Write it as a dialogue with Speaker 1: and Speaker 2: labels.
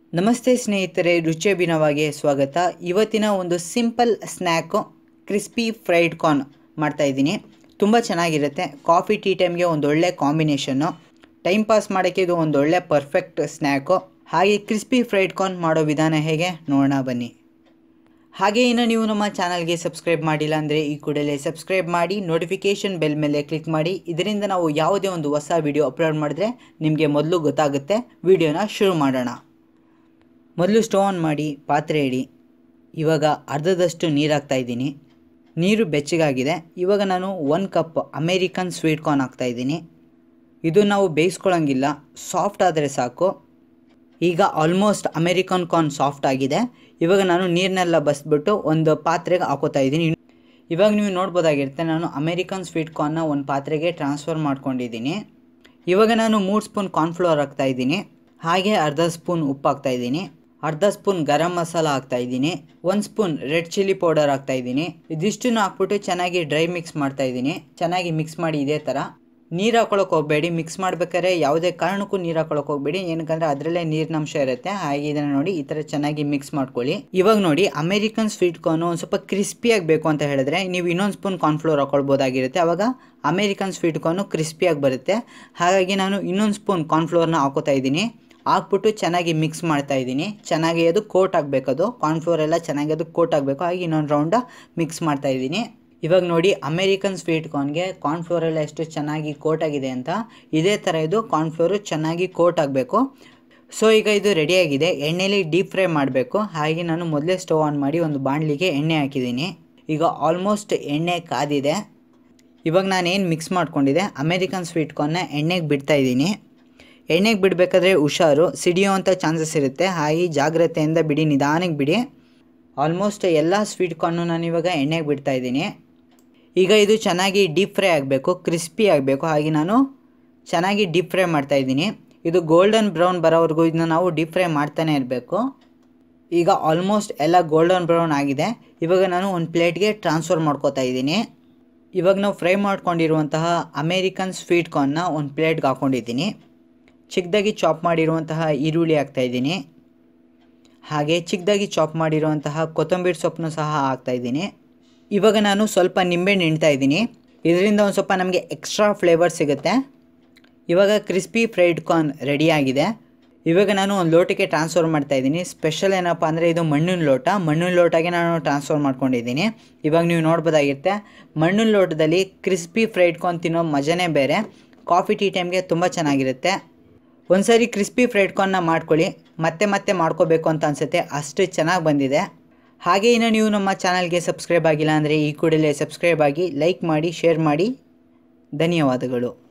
Speaker 1: ನಮಸ್ತೆ ಸ್ನೇಹಿತರೆ ರುಚಿ ಅಭಿನವಾಗೆ ಸ್ವಾಗತ ಇವತ್ತಿನ ಒಂದು simple snack crispy fried corn ಮಾಡ್ತಾ ಇದ್ದೀನಿ ತುಂಬ ಚೆನ್ನಾಗಿರುತ್ತೆ ಕಾಫಿ ಟೀ ಟೈಮ್ಗೆ ಒಂದು ಒಳ್ಳೆ ಕಾಂಬಿನೇಷನ್ನು ಟೈಮ್ ಪಾಸ್ ಮಾಡೋಕ್ಕೆ ಇದು ಒಂದು ಒಳ್ಳೆ ಪರ್ಫೆಕ್ಟ್ ಸ್ನ್ಯಾಕು ಹಾಗೆ ಕ್ರಿಸ್ಪಿ ಫ್ರೈಡ್ ಕಾರ್ನ್ ಮಾಡೋ ವಿಧಾನ ಹೇಗೆ ನೋಡೋಣ ಬನ್ನಿ ಹಾಗೆ ಇನ್ನು ನೀವು ನಮ್ಮ ಚಾನಲ್ಗೆ ಸಬ್ಸ್ಕ್ರೈಬ್ ಮಾಡಿಲ್ಲ ಅಂದರೆ ಈ ಕೂಡಲೇ ಸಬ್ಸ್ಕ್ರೈಬ್ ಮಾಡಿ ನೋಟಿಫಿಕೇಷನ್ ಬೆಲ್ ಮೇಲೆ ಕ್ಲಿಕ್ ಮಾಡಿ ಇದರಿಂದ ನಾವು ಯಾವುದೇ ಒಂದು ಹೊಸ ವಿಡಿಯೋ ಅಪ್ಲೋಡ್ ಮಾಡಿದ್ರೆ ನಿಮಗೆ ಮೊದಲು ಗೊತ್ತಾಗುತ್ತೆ ವಿಡಿಯೋನ ಶುರು ಮಾಡೋಣ ಮೊದಲು ಸ್ಟವ್ ಆನ್ ಮಾಡಿ ಪಾತ್ರೆ ಇಡಿ ಇವಾಗ ಅರ್ಧದಷ್ಟು ನೀರು ಹಾಕ್ತಾ ಇದ್ದೀನಿ ನೀರು ಬೆಚ್ಚಗಾಗಿದೆ ಇವಾಗ ನಾನು ಒಂದು ಕಪ್ ಅಮೇರಿಕನ್ ಸ್ವೀಟ್ ಕಾರ್ನ್ ಹಾಕ್ತಾ ಇದ್ದೀನಿ ಇದು ನಾವು ಬೇಯಿಸ್ಕೊಳ್ಳೋಂಗಿಲ್ಲ ಸಾಫ್ಟ್ ಆದರೆ ಸಾಕು ಈಗ ಆಲ್ಮೋಸ್ಟ್ ಅಮೇರಿಕನ್ ಕಾರ್ನ್ ಸಾಫ್ಟ್ ಆಗಿದೆ ಇವಾಗ ನಾನು ನೀರನ್ನೆಲ್ಲ ಬಸ್ಬಿಟ್ಟು ಒಂದು ಪಾತ್ರೆಗೆ ಹಾಕೋತಾ ಇದ್ದೀನಿ ಇವಾಗ ನೀವು ನೋಡ್ಬೋದಾಗಿರುತ್ತೆ ನಾನು ಅಮೇರಿಕನ್ ಸ್ವೀಟ್ ಕಾರ್ನ್ನ ಒಂದು ಪಾತ್ರೆಗೆ ಟ್ರಾನ್ಸ್ಫರ್ ಮಾಡ್ಕೊಂಡಿದ್ದೀನಿ ಇವಾಗ ನಾನು ಮೂರು ಸ್ಪೂನ್ ಕಾರ್ನ್ಫ್ಲವರ್ ಹಾಕ್ತಾ ಇದ್ದೀನಿ ಹಾಗೆ ಅರ್ಧ ಸ್ಪೂನ್ ಉಪ್ಪು ಹಾಕ್ತಾ ಇದ್ದೀನಿ ಅರ್ಧ ಸ್ಪೂನ್ ಗರಂ ಮಸಾಲ ಹಾಕ್ತಾ ಇದ್ದೀನಿ ಒಂದು ಸ್ಪೂನ್ ರೆಡ್ ಚಿಲ್ಲಿ ಪೌಡರ್ ಹಾಕ್ತಾ ಇದ್ದೀನಿ ಇದಿಷ್ಟನ್ನು ಹಾಕ್ಬಿಟ್ಟು ಚೆನ್ನಾಗಿ ಡ್ರೈ ಮಿಕ್ಸ್ ಮಾಡ್ತಾ ಇದ್ದೀನಿ ಚೆನ್ನಾಗಿ ಮಿಕ್ಸ್ ಮಾಡಿ ಇದೇ ಥರ ನೀರು ಹಾಕೊಳಕ್ಕೆ ಹೋಗಬೇಡಿ ಮಿಕ್ಸ್ ಮಾಡ್ಬೇಕಾದ್ರೆ ಯಾವುದೇ ಕಾರಣಕ್ಕೂ ನೀರು ಹಾಕೊಳಕ್ಕೆ ಹೋಗಬೇಡಿ ಏನಕ್ಕಂದ್ರೆ ಅದರಲ್ಲೇ ನೀರಿನಂಶ ಇರುತ್ತೆ ಹಾಗೆ ಇದನ್ನು ನೋಡಿ ಈ ಥರ ಚೆನ್ನಾಗಿ ಮಿಕ್ಸ್ ಮಾಡ್ಕೊಳ್ಳಿ ಇವಾಗ ನೋಡಿ ಅಮೇರಿಕನ್ ಸ್ವೀಟ್ ಕಾರ್ನು ಒಂದು ಸ್ವಲ್ಪ ಕ್ರಿಸ್ಪಿಯಾಗಿ ಬೇಕು ಅಂತ ಹೇಳಿದ್ರೆ ನೀವು ಇನ್ನೊಂದು ಸ್ಪೂನ್ ಕಾರ್ನ್ಫ್ಲೋರ್ ಹಾಕೊಳ್ಬೋದಾಗಿರುತ್ತೆ ಅವಾಗ ಅಮೇರಿಕನ್ ಸ್ವೀಟ್ ಕಾರ್ನು ಕ್ರಿಸ್ಪಿಯಾಗಿ ಬರುತ್ತೆ ಹಾಗಾಗಿ ನಾನು ಇನ್ನೊಂದು ಸ್ಪೂನ್ ಕಾರ್ನ್ಫ್ಲೋರ್ನ ಹಾಕೋತಾ ಇದ್ದೀನಿ ಹಾಕ್ಬಿಟ್ಟು ಚೆನ್ನಾಗಿ ಮಿಕ್ಸ್ ಮಾಡ್ತಾ ಇದ್ದೀನಿ ಚೆನ್ನಾಗಿ ಅದು ಕೋಟ್ ಆಗಬೇಕದು ಕಾರ್ನ್ಫ್ಲೋರ್ ಎಲ್ಲ ಚೆನ್ನಾಗಿ ಅದು ಕೋಟ್ ಆಗಬೇಕು ಹಾಗೆ ಇನ್ನೊಂದು ರೌಂಡ ಮಿಕ್ಸ್ ಮಾಡ್ತಾ ಇದ್ದೀನಿ ಇವಾಗ ನೋಡಿ ಅಮೇರಿಕನ್ ಸ್ವೀಟ್ ಕಾರ್ನ್ಗೆ ಕಾರ್ನ್ಫ್ಲೋರ್ ಎಲ್ಲ ಎಷ್ಟು ಚೆನ್ನಾಗಿ ಕೋಟ್ ಆಗಿದೆ ಅಂತ ಇದೇ ಥರ ಇದು ಕಾರ್ನ್ಫ್ಲೋರು ಚೆನ್ನಾಗಿ ಕೋಟ್ ಆಗಬೇಕು ಸೊ ಈಗ ಇದು ರೆಡಿಯಾಗಿದೆ ಎಣ್ಣೆಲಿ ಡೀಪ್ ಫ್ರೈ ಮಾಡಬೇಕು ಹಾಗೆ ನಾನು ಮೊದಲೇ ಸ್ಟವ್ ಆನ್ ಮಾಡಿ ಒಂದು ಬಾಣಲಿಗೆ ಎಣ್ಣೆ ಹಾಕಿದ್ದೀನಿ ಈಗ ಆಲ್ಮೋಸ್ಟ್ ಎಣ್ಣೆ ಕಾದಿದೆ ಇವಾಗ ನಾನು ಏನು ಮಿಕ್ಸ್ ಮಾಡ್ಕೊಂಡಿದ್ದೆ ಅಮೇರಿಕನ್ ಸ್ವೀಟ್ ಕಾರ್ನ್ನ ಎಣ್ಣೆಗೆ ಬಿಡ್ತಾ ಇದ್ದೀನಿ ಎಣ್ಣೆಗೆ ಬಿಡಬೇಕಾದ್ರೆ ಹುಷಾರು ಸಿಡಿಯೋವಂಥ ಚಾನ್ಸಸ್ ಇರುತ್ತೆ ಹಾಗೆ ಜಾಗ್ರತೆಯಿಂದ ಬಿಡಿ ನಿಧಾನಕ್ಕೆ ಬಿಡಿ ಆಲ್ಮೋಸ್ಟ್ ಎಲ್ಲ ಸ್ವೀಟ್ ಕಾರ್ನು ನಾನು ಇವಾಗ ಎಣ್ಣೆಗೆ ಬಿಡ್ತಾ ಇದ್ದೀನಿ ಈಗ ಇದು ಚೆನ್ನಾಗಿ ಡೀಪ್ ಫ್ರೈ ಆಗಬೇಕು ಕ್ರಿಸ್ಪಿ ಆಗಬೇಕು ಹಾಗೆ ನಾನು ಚೆನ್ನಾಗಿ ಡೀಪ್ ಫ್ರೈ ಮಾಡ್ತಾ ಇದ್ದೀನಿ ಇದು ಗೋಲ್ಡನ್ ಬ್ರೌನ್ ಬರೋವರೆಗೂ ಇದನ್ನ ನಾವು ಡೀಪ್ ಫ್ರೈ ಮಾಡ್ತಾನೆ ಇರಬೇಕು ಈಗ ಆಲ್ಮೋಸ್ಟ್ ಎಲ್ಲ ಗೋಲ್ಡನ್ ಬ್ರೌನ್ ಆಗಿದೆ ಇವಾಗ ನಾನು ಒಂದು ಪ್ಲೇಟ್ಗೆ ಟ್ರಾನ್ಸ್ಫರ್ ಮಾಡ್ಕೋತಾ ಇದ್ದೀನಿ ಇವಾಗ ನಾವು ಫ್ರೈ ಮಾಡ್ಕೊಂಡಿರುವಂತಹ ಅಮೇರಿಕನ್ ಸ್ವೀಟ್ ಕಾರ್ನ್ನ ಒಂದು ಪ್ಲೇಟ್ಗೆ ಹಾಕ್ಕೊಂಡಿದ್ದೀನಿ ಚಿಕ್ಕದಾಗಿ ಚಾಪ್ ಮಾಡಿರುವಂತಹ ಈರುಳ್ಳಿ ಹಾಕ್ತಾಯಿದ್ದೀನಿ ಹಾಗೆ ಚಿಕ್ಕದಾಗಿ ಚಾಪ್ ಮಾಡಿರುವಂತಹ ಕೊತ್ತಂಬರಿ ಸೊಪ್ಪನ್ನು ಸಹ ಹಾಕ್ತಾಯಿದ್ದೀನಿ ಇವಾಗ ನಾನು ಸ್ವಲ್ಪ ನಿಂಬೆಹಣ್ಣು ಹಿಂಡ್ತಾ ಇದ್ದೀನಿ ಇದರಿಂದ ಒಂದು ಸ್ವಲ್ಪ ನಮಗೆ ಎಕ್ಸ್ಟ್ರಾ ಫ್ಲೇವರ್ ಸಿಗುತ್ತೆ ಇವಾಗ ಕ್ರಿಸ್ಪಿ ಫ್ರೈಡ್ ಕಾರ್ನ್ ರೆಡಿಯಾಗಿದೆ ಇವಾಗ ನಾನು ಒಂದು ಲೋಟಕ್ಕೆ ಟ್ರಾನ್ಸ್ಫರ್ ಮಾಡ್ತಾ ಇದ್ದೀನಿ ಸ್ಪೆಷಲ್ ಏನಪ್ಪ ಅಂದರೆ ಇದು ಮಣ್ಣಿನ ಲೋಟ ಮಣ್ಣಿನ ಲೋಟಗೆ ನಾನು ಟ್ರಾನ್ಸ್ಫರ್ ಮಾಡ್ಕೊಂಡಿದ್ದೀನಿ ಇವಾಗ ನೀವು ನೋಡ್ಬೋದಾಗಿರುತ್ತೆ ಮಣ್ಣಿನ ಲೋಟದಲ್ಲಿ ಕ್ರಿಸ್ಪಿ ಫ್ರೈಡ್ ಕಾರ್ನ್ ತಿನ್ನೋ ಮಜನೇ ಬೇರೆ ಕಾಫಿ ಟೀ ಟೈಮ್ಗೆ ತುಂಬ ಚೆನ್ನಾಗಿರುತ್ತೆ ಒಂದ್ಸರಿ ಕ್ರಿಸ್ಪಿ ಫ್ರೈಡ್ ಕಾರ್ನ್ನ ಮಾಡ್ಕೊಳ್ಳಿ ಮತ್ತೆ ಮತ್ತೆ ಮಾಡ್ಕೋಬೇಕು ಅಂತ ಅನಿಸುತ್ತೆ ಅಷ್ಟು ಚೆನ್ನಾಗಿ ಬಂದಿದೆ ಹಾಗೆ ಇನ್ನು ನೀವು ನಮ್ಮ ಚಾನಲ್ಗೆ ಸಬ್ಸ್ಕ್ರೈಬ್ ಆಗಿಲ್ಲ ಅಂದರೆ ಈ ಕೂಡಲೇ ಸಬ್ಸ್ಕ್ರೈಬ್ ಆಗಿ ಲೈಕ್ ಮಾಡಿ ಶೇರ್ ಮಾಡಿ ಧನ್ಯವಾದಗಳು